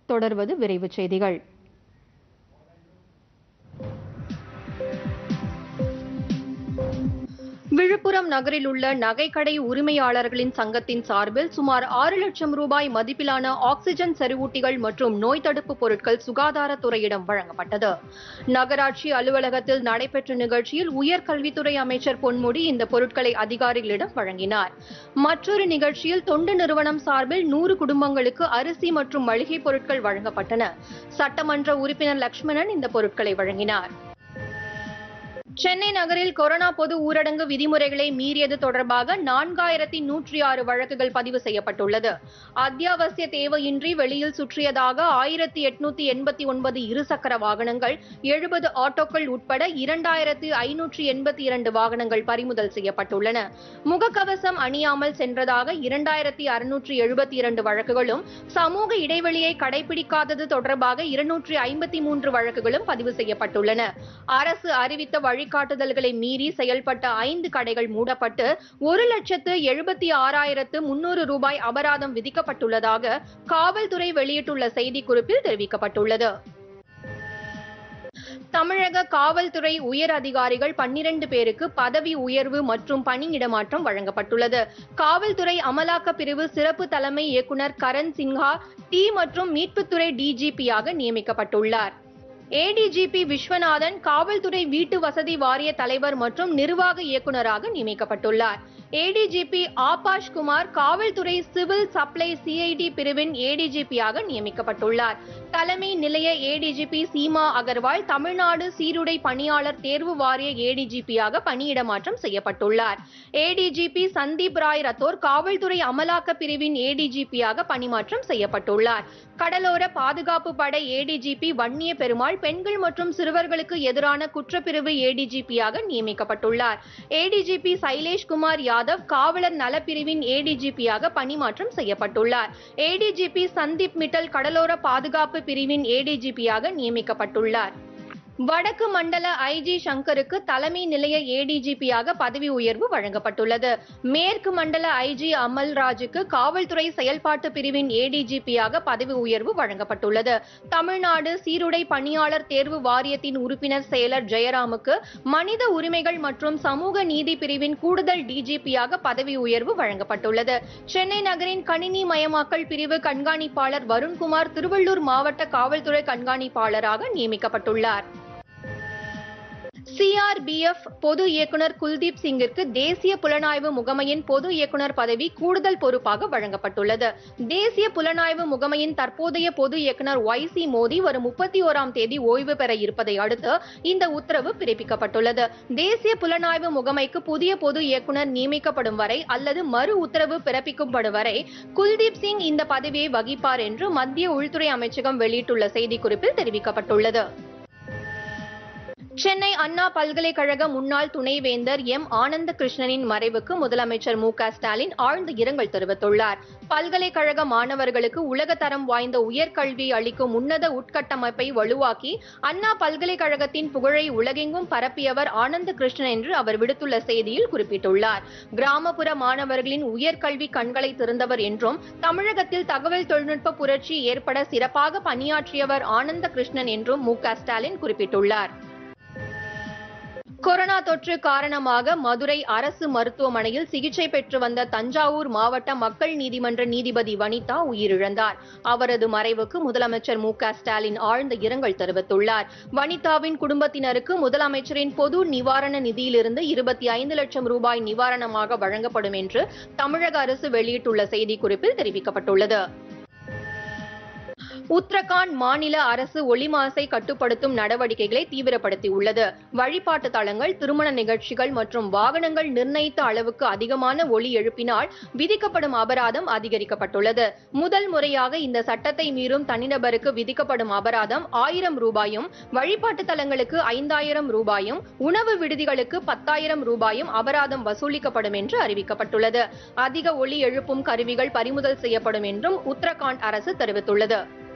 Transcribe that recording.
தொடர்வது விரைவுச் செய்திகள் விழுப்புரம் நகரில் உள்ள நகைக்கடை உரிமையாளர்களின் சங்கத்தின் சார்பில் சுமார் ஆறு லட்சம் ரூபாய் மதிப்பிலான ஆக்ஸிஜன் செறிவூட்டிகள் மற்றும் நோய் தடுப்பு பொருட்கள் சுகாதாரத்துறையிடம் வழங்கப்பட்டது நகராட்சி அலுவலகத்தில் நடைபெற்ற நிகழ்ச்சியில் உயர்கல்வித்துறை அமைச்சர் பொன்முடி இந்த பொருட்களை அதிகாரிகளிடம் வழங்கினார் மற்றொரு நிகழ்ச்சியில் தொண்டு நிறுவனம் சார்பில் நூறு குடும்பங்களுக்கு அரிசி மற்றும் மளிகை பொருட்கள் வழங்கப்பட்டன சட்டமன்ற உறுப்பினர் லட்சுமணன் இந்த பொருட்களை வழங்கினார் சென்னை நகரில் கொரோனா பொது ஊரடங்கு விதிமுறைகளை மீறியது தொடர்பாக நான்காயிரத்தி நூற்றி ஆறு வழக்குகள் பதிவு செய்யப்பட்டுள்ளது அத்தியாவசிய தேவையின்றி வெளியில் சுற்றியதாக ஆயிரத்தி எட்நூத்தி எண்பத்தி ஒன்பது இருசக்கர வாகனங்கள் எழுபது ஆட்டோக்கள் உட்பட இரண்டாயிரத்து ஐநூற்றி எண்பத்தி இரண்டு வாகனங்கள் பறிமுதல் செய்யப்பட்டுள்ளன முகக்கவசம் அணியாமல் சென்றதாக இரண்டாயிரத்தி அறுநூற்றி எழுபத்தி இரண்டு வழக்குகளும் சமூக இடைவெளியை கடைபிடிக்காதது தொடர்பாக இருநூற்றி ஐம்பத்தி மூன்று வழக்குகளும் பதிவு செய்யப்பட்டுள்ளன அரசு அறிவித்த வழிகாட்டுதல்களை மீறி செயல்பட்ட ஐந்து கடைகள் மூடப்பட்டு ஒரு லட்சத்து எழுபத்தி ஆறாயிரத்து முன்னூறு ரூபாய் அபராதம் விதிக்கப்பட்டுள்ளதாக காவல்துறை வெளியிட்டுள்ள செய்திக்குறிப்பில் தெரிவிக்கப்பட்டுள்ளது தமிழக காவல்துறை உயர் அதிகாரிகள் பன்னிரண்டு பேருக்கு பதவி உயர்வு மற்றும் பணியிடமாற்றம் வழங்கப்பட்டுள்ளது காவல்துறை அமலாக்க பிரிவு சிறப்பு தலைமை இயக்குனர் கரண் சின்ஹா டி மற்றும் மீட்புத்துறை டிஜிபியாக நியமிக்கப்பட்டுள்ளார் ஏடிஜிபி விஸ்வநாதன் காவல்துறை வீட்டு வசதி வாரிய தலைவர் மற்றும் நிர்வாக இயக்குநராக நியமிக்கப்பட்டுள்ளார் ஏடிஜிபி ஆபாஷ் குமார் காவல்துறை சிவில் சப்ளை சிஐடி பிரிவின் ஏடிஜிபியாக நியமிக்கப்பட்டுள்ளார் தலைமை நிலைய ஏடிஜிபி சீமா அகர்வால் தமிழ்நாடு சீருடை பணியாளர் தேர்வு வாரிய ஏடிஜிபியாக பணியிடமாற்றம் செய்யப்பட்டுள்ளார் ஏடிஜிபி சந்தீப் ராய் ரத்தோர் காவல்துறை அமலாக்க பிரிவின் ஏடிஜிபியாக பணிமாற்றம் செய்யப்பட்டுள்ளார் கடலோர பாதுகாப்பு படை ஏடிஜிபி வன்னிய பெருமாள் பெண்கள் மற்றும் சிறுவர்களுக்கு எதிரான குற்றப்பிரிவு ஏடிஜிபியாக நியமிக்கப்பட்டுள்ளார் ஏடிஜிபி சைலேஷ் குமார் யாதவ் காவலர் நலப்பிரிவின் ஏடிஜிபியாக பணிமாற்றம் செய்யப்பட்டுள்ளார் ஏடிஜிபி சந்தீப் மிட்டல் கடலோர பாதுகாப்பு பிரிவின் ஏடிஜிபியாக நியமிக்கப்பட்டுள்ளார் வடக்கு மண்டல ஐஜி சங்கருக்கு தலைமை நிலைய ஏடிஜிபியாக பதவி உயர்வு வழங்கப்பட்டுள்ளது மேற்கு மண்டல ஐஜி அமல்ராஜுக்கு காவல்துறை செயல்பாட்டு பிரிவின் ஏடிஜிபியாக பதவி உயர்வு வழங்கப்பட்டுள்ளது தமிழ்நாடு சீருடை பணியாளர் தேர்வு வாரியத்தின் உறுப்பினர் செயலர் ஜெயராமுக்கு மனித உரிமைகள் மற்றும் சமூக நீதி பிரிவின் கூடுதல் டிஜிபியாக பதவி உயர்வு வழங்கப்பட்டுள்ளது சென்னை நகரின் கணினி மயமாக்கல் பிரிவு கண்காணிப்பாளர் வருண்குமார் திருவள்ளூர் மாவட்ட காவல்துறை கண்காணிப்பாளராக நியமிக்கப்பட்டுள்ளார் சிஆர்பிஎஃப் பொது இயக்குனர் குல்தீப் சிங்கிற்கு தேசிய புலனாய்வு முகமையின் பொது இயக்குனர் பதவி கூடுதல் பொறுப்பாக வழங்கப்பட்டுள்ளது தேசிய புலனாய்வு முகமையின் தற்போதைய பொது இயக்குனர் ஒய் சி மோடி வரும் முப்பத்தி ஓராம் தேதி ஓய்வு பெற இருப்பதை அடுத்து இந்த உத்தரவு பிறப்பிக்கப்பட்டுள்ளது தேசிய புலனாய்வு முகமைக்கு புதிய பொது இயக்குனர் நியமிக்கப்படும் வரை அல்லது மறு உத்தரவு பிறப்பிக்கப்படும் வரை குல்தீப் சிங் இந்த பதவியை வகிப்பார் என்று மத்திய உள்துறை அமைச்சகம் வெளியிட்டுள்ள செய்திக்குறிப்பில் தெரிவிக்கப்பட்டுள்ளது சென்னை அண்ணா பல்கலைக்கழக முன்னாள் துணைவேந்தர் எம் ஆனந்த கிருஷ்ணனின் மறைவுக்கு முதலமைச்சர் மு க ஸ்டாலின் ஆழ்ந்த இரங்கல் தெரிவித்துள்ளார் பல்கலைக்கழக மாணவர்களுக்கு உலகத்தரம் வாய்ந்த உயர்கல்வி அளிக்கும் உன்னத உட்கட்டமைப்பை வலுவாக்கி அண்ணா பல்கலைக்கழகத்தின் புகழை உலகெங்கும் பரப்பியவர் ஆனந்த கிருஷ்ணன் என்று அவர் விடுத்துள்ள செய்தியில் குறிப்பிட்டுள்ளார் கிராமப்புற மாணவர்களின் உயர்கல்வி கண்களை திறந்தவர் என்றும் தமிழகத்தில் தகவல் தொழில்நுட்ப புரட்சி ஏற்பட சிறப்பாக பணியாற்றியவர் ஆனந்த கிருஷ்ணன் என்றும் மு க ஸ்டாலின் குறிப்பிட்டுள்ளார் கொரோனா தொற்று காரணமாக மதுரை அரசு மருத்துவமனையில் சிகிச்சை பெற்று வந்த தஞ்சாவூர் மாவட்ட மக்கள் நீதிமன்ற நீதிபதி வனிதா உயிரிழந்தார் அவரது மறைவுக்கு முதலமைச்சர் மு க ஸ்டாலின் ஆழ்ந்த இரங்கல் தெரிவித்துள்ளார் வனிதாவின் குடும்பத்தினருக்கு முதலமைச்சரின் பொது நிவாரண நிதியிலிருந்து இருபத்தி ஐந்து லட்சம் ரூபாய் நிவாரணமாக வழங்கப்படும் என்று தமிழக அரசு வெளியிட்டுள்ள செய்திக்குறிப்பில் தெரிவிக்கப்பட்டுள்ளது உத்தரகாண்ட் மாநில அரசு ஒளி மாசை கட்டுப்படுத்தும் நடவடிக்கைகளை தீவிரப்படுத்தியுள்ளது வழிபாட்டு தலங்கள் திருமண நிகழ்ச்சிகள் மற்றும் வாகனங்கள் நிர்ணயித்த அளவுக்கு அதிகமான ஒலி எழுப்பினால் விதிக்கப்படும் அபராதம் அதிகரிக்கப்பட்டுள்ளது முதல் முறையாக இந்த சட்டத்தை மீறும் தனிநபருக்கு விதிக்கப்படும் அபராதம் ஆயிரம் ரூபாயும் வழிபாட்டு தலங்களுக்கு ஐந்தாயிரம் ரூபாயும் உணவு விடுதிகளுக்கு பத்தாயிரம் ரூபாயும் அபராதம் வசூலிக்கப்படும் என்று அறிவிக்கப்பட்டுள்ளது அதிக ஒலி எழுப்பும் கருவிகள் பறிமுதல் செய்யப்படும் என்றும் உத்தரகாண்ட் அரசு தெரிவித்துள்ளது